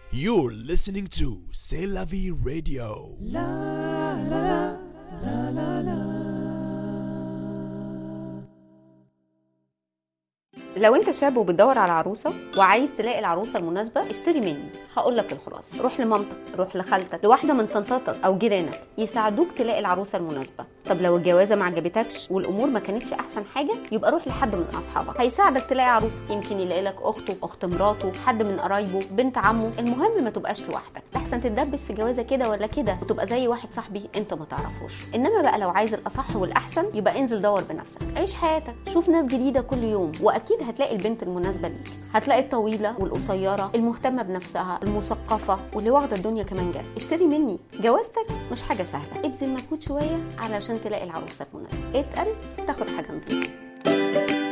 You're listening to C'est la vie radio. لو انت شاب وبتدور على عروسه وعايز تلاقي العروسه المناسبه اشتري مني هقول لك الخلاصه روح لمامتك روح لخالتك لواحده من طنطاتك او جيرانك يساعدوك تلاقي العروسه المناسبه طب لو الجوازه ما عجبتكش والامور ما كانتش احسن حاجه يبقى روح لحد من اصحابك هيساعدك تلاقي عروسه يمكن يلاقي لك اخته اخت مراته حد من قرايبه بنت عمه المهم ما تبقاش لوحدك احسن تتدبس في جوازه كده ولا كده وتبقى زي واحد صاحبي انت ما تعرفوش انما بقى لو عايز الاصح والاحسن يبقى انزل دور بنفسك عيش حياتك شوف ناس جديده كل يوم واكيد هتلاقي البنت المناسبه ليك هتلاقي الطويله والقصيره المهتمه بنفسها المثقفه واللي واخده الدنيا كمان جد اشتري مني جوازتك مش حاجه سهله ابذل مجهود شويه علشان تلاقي العروسه المناسبه اتقل تاخد حاجه نظيفه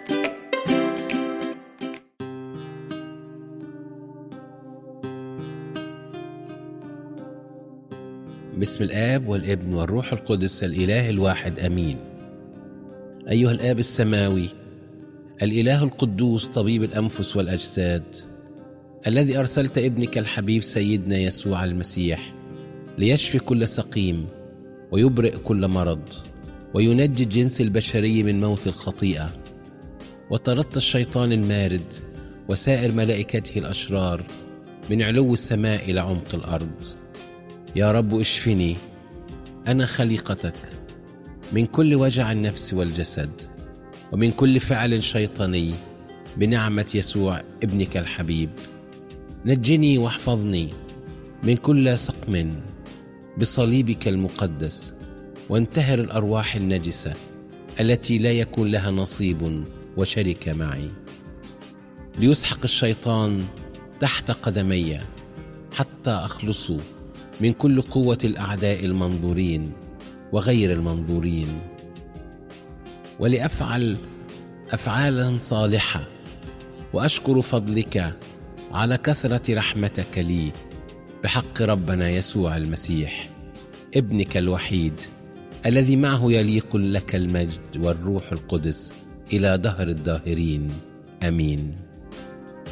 باسم الآب والابن والروح القدس الإله الواحد أمين. أيها الآب السماوي الإله القدوس طبيب الأنفس والأجساد الذي أرسلت ابنك الحبيب سيدنا يسوع المسيح ليشفي كل سقيم ويبرئ كل مرض وينجي الجنس البشري من موت الخطيئة وطردت الشيطان المارد وسائر ملائكته الأشرار من علو السماء إلى عمق الأرض يا رب اشفني انا خليقتك من كل وجع النفس والجسد ومن كل فعل شيطاني بنعمه يسوع ابنك الحبيب نجني واحفظني من كل سقم بصليبك المقدس وانتهر الارواح النجسه التي لا يكون لها نصيب وشركه معي ليسحق الشيطان تحت قدمي حتى اخلص من كل قوة الأعداء المنظورين وغير المنظورين ولأفعل أفعالا صالحة وأشكر فضلك على كثرة رحمتك لي بحق ربنا يسوع المسيح ابنك الوحيد الذي معه يليق لك المجد والروح القدس إلى دهر الداهرين آمين